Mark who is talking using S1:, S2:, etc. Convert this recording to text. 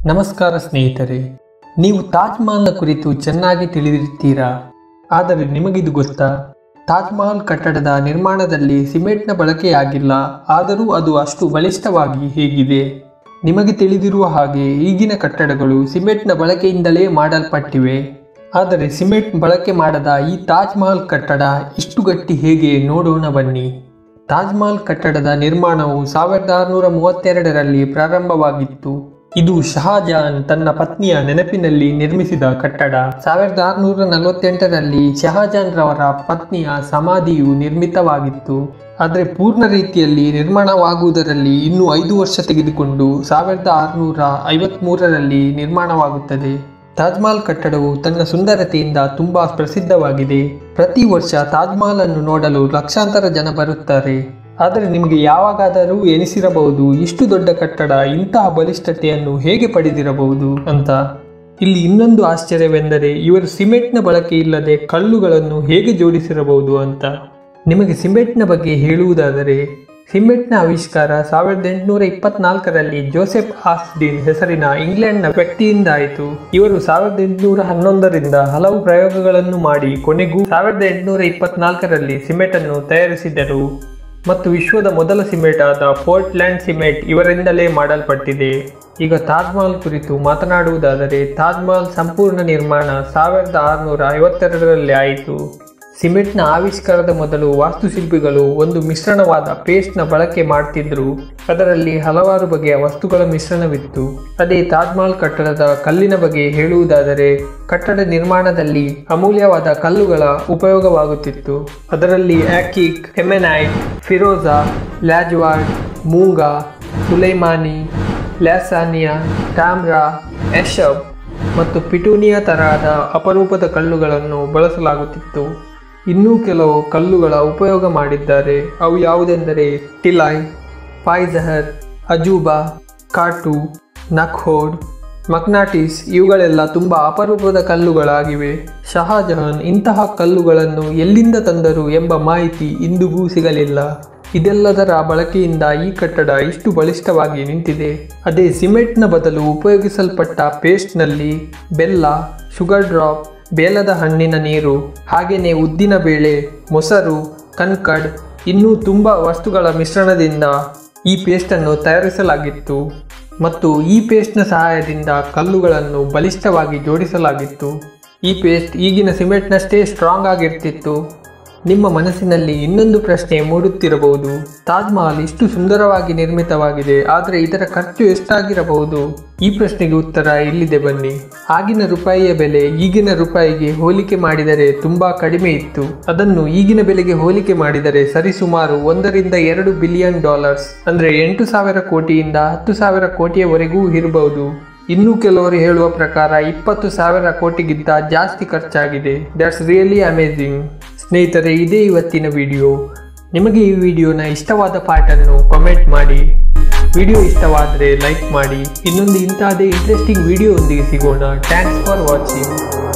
S1: ನಮಸ್ಕಾರ ಸ್ನೇಹಿತರೆ ನೀವು ತಾಜ್ ಮಹಲ್ನ ಕುರಿತು ಚೆನ್ನಾಗಿ ತಿಳಿದಿರ್ತೀರಾ ಆದರೆ ನಿಮಗಿದು ಗೊತ್ತಾ ತಾಜ್ ಮಹಲ್ ಕಟ್ಟಡದ ನಿರ್ಮಾಣದಲ್ಲಿ ಸಿಮೆಂಟ್ನ ಬಳಕೆಯಾಗಿಲ್ಲ ಆದರೂ ಅದು ಅಷ್ಟು ಬಲಿಷ್ಠವಾಗಿ ಹೇಗಿದೆ ನಿಮಗೆ ತಿಳಿದಿರುವ ಹಾಗೆ ಈಗಿನ ಕಟ್ಟಡಗಳು ಸಿಮೆಂಟ್ನ ಬಳಕೆಯಿಂದಲೇ ಮಾಡಲ್ಪಟ್ಟಿವೆ ಆದರೆ ಸಿಮೆಂಟ್ ಬಳಕೆ ಮಾಡದ ಈ ತಾಜ್ ಮಹಲ್ ಕಟ್ಟಡ ಇಷ್ಟು ಗಟ್ಟಿ ಹೇಗೆ ನೋಡೋಣ ಬನ್ನಿ ತಾಜ್ ಮಹಲ್ ಕಟ್ಟಡದ ನಿರ್ಮಾಣವು ಸಾವಿರದ ಆರುನೂರ ಮೂವತ್ತೆರಡರಲ್ಲಿ ಪ್ರಾರಂಭವಾಗಿತ್ತು ಇದು ಶಹಾಜಹಾನ್ ತನ್ನ ಪತ್ನಿಯ ನೆನಪಿನಲ್ಲಿ ನಿರ್ಮಿಸಿದ ಕಟ್ಟಡ ಸಾವಿರದ ಆರುನೂರ ನಲವತ್ತೆಂಟರಲ್ಲಿ ಶಹಾಜಹಾನ್ ರವರ ಪತ್ನಿಯ ಸಮಾಧಿಯು ನಿರ್ಮಿತವಾಗಿತ್ತು ಆದರೆ ಪೂರ್ಣ ರೀತಿಯಲ್ಲಿ ನಿರ್ಮಾಣವಾಗುವುದರಲ್ಲಿ ಇನ್ನೂ ಐದು ವರ್ಷ ತೆಗೆದುಕೊಂಡು ಸಾವಿರದ ಆರುನೂರ ಐವತ್ಮೂರರಲ್ಲಿ ನಿರ್ಮಾಣವಾಗುತ್ತದೆ ತಾಜ್ ಮಹಲ್ ಕಟ್ಟಡವು ತನ್ನ ಸುಂದರತೆಯಿಂದ ತುಂಬಾ ಪ್ರಸಿದ್ಧವಾಗಿದೆ ಪ್ರತಿ ವರ್ಷ ತಾಜ್ ಮಹಲ್ ಅನ್ನು ನೋಡಲು ಲಕ್ಷಾಂತರ ಜನ ಬರುತ್ತಾರೆ ಆದರೆ ನಿಮಗೆ ಯಾವಾಗಾದರೂ ಎನಿಸಿರಬಹುದು ಇಷ್ಟು ದೊಡ್ಡ ಕಟ್ಟಡ ಇಂತಹ ಬಲಿಷ್ಠತೆಯನ್ನು ಹೇಗೆ ಪಡೆದಿರಬಹುದು ಅಂತ ಇಲ್ಲಿ ಇನ್ನೊಂದು ಆಶ್ಚರ್ಯವೆಂದರೆ ಇವರು ಸಿಮೆಂಟ್ನ ಬಳಕೆ ಇಲ್ಲದೆ ಕಲ್ಲುಗಳನ್ನು ಹೇಗೆ ಜೋಡಿಸಿರಬಹುದು ಅಂತ ನಿಮಗೆ ಸಿಮೆಂಟ್ನ ಬಗ್ಗೆ ಹೇಳುವುದಾದರೆ ಸಿಮೆಂಟ್ನ ಆವಿಷ್ಕಾರ ಸಾವಿರದ ಎಂಟುನೂರ ಇಪ್ಪತ್ನಾಲ್ಕರಲ್ಲಿ ಜೋಸೆಫ್ ಆಸ್ಡಿನ್ ಹೆಸರಿನ ಇಂಗ್ಲೆಂಡ್ನ ವ್ಯಕ್ತಿಯಿಂದ ಆಯಿತು ಇವರು ಸಾವಿರದ ಎಂಟುನೂರ ಹನ್ನೊಂದರಿಂದ ಹಲವು ಪ್ರಯೋಗಗಳನ್ನು ಮಾಡಿ ಕೊನೆಗೂ ಸಾವಿರದ ಎಂಟುನೂರ ಇಪ್ಪತ್ನಾಲ್ಕರಲ್ಲಿ ಸಿಮೆಂಟ್ ಅನ್ನು ತಯಾರಿಸಿದರು ಮತ್ತು ವಿಶ್ವದ ಮೊದಲ ಸಿಮೆಂಟ್ ಆದ ಪೋರ್ಟ್ಲ್ಯಾಂಡ್ ಸಿಮೆಂಟ್ ಇವರಿಂದಲೇ ಮಾಡಲ್ಪಟ್ಟಿದೆ ಈಗ ತಾಜ್ ಮಹಲ್ ಕುರಿತು ಮಾತನಾಡುವುದಾದರೆ ತಾಜ್ ಮಹಲ್ ಸಂಪೂರ್ಣ ನಿರ್ಮಾಣ ಸಾವಿರದ ಆರುನೂರ ಐವತ್ತೆರಡರಲ್ಲಿ ಆಯಿತು ಸಿಮೆಂಟ್ನ ಆವಿಷ್ಕಾರದ ಮೊದಲು ವಾಸ್ತುಶಿಲ್ಪಿಗಳು ಒಂದು ಮಿಶ್ರಣವಾದ ಪೇಸ್ಟ್ನ ಬಳಕೆ ಮಾಡ್ತಿದ್ರು ಅದರಲ್ಲಿ ಹಲವಾರು ಬಗೆಯ ವಸ್ತುಗಳ ಮಿಶ್ರಣವಿತ್ತು ಅದೇ ತಾಜ್ ಮಹಲ್ ಕಟ್ಟಡದ ಕಲ್ಲಿನ ಬಗ್ಗೆ ಹೇಳುವುದಾದರೆ ಕಟ್ಟಡ ನಿರ್ಮಾಣದಲ್ಲಿ ಅಮೂಲ್ಯವಾದ ಕಲ್ಲುಗಳ ಉಪಯೋಗವಾಗುತ್ತಿತ್ತು ಅದರಲ್ಲಿ ಆಕಿಕ್ ಹೆಮೆನೈಟ್ ಫಿರೋಜಾ ಲ್ಯಾಜ್ವಾರ್ಡ್ ಮೂಂಗಾ ಸುಲೈಮಾನಿ ಲ್ಯಾಸಾನಿಯಾ ಟ್ಯಾಮ್ರಾ ಎಶಬ್ ಮತ್ತು ಪಿಟೂನಿಯಾ ತರಹದ ಅಪರೂಪದ ಕಲ್ಲುಗಳನ್ನು ಬಳಸಲಾಗುತ್ತಿತ್ತು ಇನ್ನೂ ಕೆಲವು ಕಲ್ಲುಗಳ ಉಪಯೋಗ ಮಾಡಿದ್ದಾರೆ ಅವು ಯಾವುದೆಂದರೆ ಟಿಲಾಯ್ ಫೈಜಹರ್ ಅಜೂಬಾ ಕಾಟು ನಖ್ಹೋಡ್ ಮಕ್ನಾಟಿಸ್ ಇವುಗಳೆಲ್ಲ ತುಂಬ ಅಪರೂಪದ ಕಲ್ಲುಗಳಾಗಿವೆ ಶಹಾಜಹಾನ್ ಇಂತಹ ಕಲ್ಲುಗಳನ್ನು ಎಲ್ಲಿಂದ ತಂದರು ಎಂಬ ಮಾಹಿತಿ ಇಂದಿಗೂ ಸಿಗಲಿಲ್ಲ ಇದೆಲ್ಲದರ ಬಳಕೆಯಿಂದ ಈ ಕಟ್ಟಡ ಇಷ್ಟು ಬಲಿಷ್ಠವಾಗಿ ನಿಂತಿದೆ ಅದೇ ಸಿಮೆಂಟ್ನ ಬದಲು ಉಪಯೋಗಿಸಲ್ಪಟ್ಟ ಪೇಸ್ಟ್ನಲ್ಲಿ ಬೆಲ್ಲ ಶುಗರ್ ಡ್ರಾಪ್ ಬೇಲದ ಹಣ್ಣಿನ ನೀರು ಹಾಗೆಯೇ ಉದ್ದಿನ ಬೇಳೆ ಮೊಸರು ಕನ್ಕಡ್ ಇನ್ನೂ ತುಂಬ ವಸ್ತುಗಳ ಮಿಶ್ರಣದಿಂದ ಈ ಪೇಸ್ಟನ್ನು ತಯಾರಿಸಲಾಗಿತ್ತು ಮತ್ತು ಈ ಪೇಸ್ಟ್ನ ಸಹಾಯದಿಂದ ಕಲ್ಲುಗಳನ್ನು ಬಲಿಷ್ಠವಾಗಿ ಜೋಡಿಸಲಾಗಿತ್ತು ಈ ಪೇಸ್ಟ್ ಈಗಿನ ಸಿಮೆಂಟ್ನಷ್ಟೇ ಸ್ಟ್ರಾಂಗ್ ಆಗಿರ್ತಿತ್ತು ನಿಮ್ಮ ಮನಸ್ಸಿನಲ್ಲಿ ಇನ್ನೊಂದು ಪ್ರಶ್ನೆ ಮೂಡುತ್ತಿರಬಹುದು ತಾಜ್ ಮಹಲ್ ಇಷ್ಟು ಸುಂದರವಾಗಿ ನಿರ್ಮಿತವಾಗಿದೆ ಆದರೆ ಇದರ ಖರ್ಚು ಎಷ್ಟಾಗಿರಬಹುದು ಈ ಪ್ರಶ್ನೆಗೆ ಉತ್ತರ ಇಲ್ಲಿದೆ ಬನ್ನಿ ಆಗಿನ ರೂಪಾಯಿಯ ಬೆಲೆ ಈಗಿನ ರೂಪಾಯಿಗೆ ಹೋಲಿಕೆ ಮಾಡಿದರೆ ತುಂಬಾ ಕಡಿಮೆ ಇತ್ತು ಅದನ್ನು ಈಗಿನ ಬೆಲೆಗೆ ಹೋಲಿಕೆ ಮಾಡಿದರೆ ಸರಿಸುಮಾರು ಒಂದರಿಂದ ಎರಡು ಬಿಲಿಯನ್ ಡಾಲರ್ಸ್ ಅಂದ್ರೆ ಎಂಟು ಸಾವಿರ ಕೋಟಿಯಿಂದ ಹತ್ತು ಸಾವಿರ ಕೋಟಿಯವರೆಗೂ ಇರಬಹುದು ಇನ್ನು ಕೆಲವರು ಹೇಳುವ ಪ್ರಕಾರ ಇಪ್ಪತ್ತು ಸಾವಿರ ಕೋಟಿಗಿಂತ ಜಾಸ್ತಿ ಖರ್ಚಾಗಿದೆ ದಟ್ಸ್ ರಿಯಲಿ ಅಮೇಝಿಂಗ್ ಸ್ನೇಹಿತರೆ ಇದೇ ಇವತ್ತಿನ ವಿಡಿಯೋ ನಿಮಗೆ ಈ ವಿಡಿಯೋನ ಇಷ್ಟವಾದ ಪಾರ್ಟನ್ನು ಕಮೆಂಟ್ ಮಾಡಿ ವಿಡಿಯೋ ಇಷ್ಟವಾದರೆ ಲೈಕ್ ಮಾಡಿ ಇನ್ನೊಂದು ಇಂತಹದೇ ಇಂಟ್ರೆಸ್ಟಿಂಗ್ ವಿಡಿಯೋ ಒಂದಿಗೆ ಸಿಗೋಣ ಥ್ಯಾಂಕ್ಸ್ ಫಾರ್ ವಾಚಿಂಗ್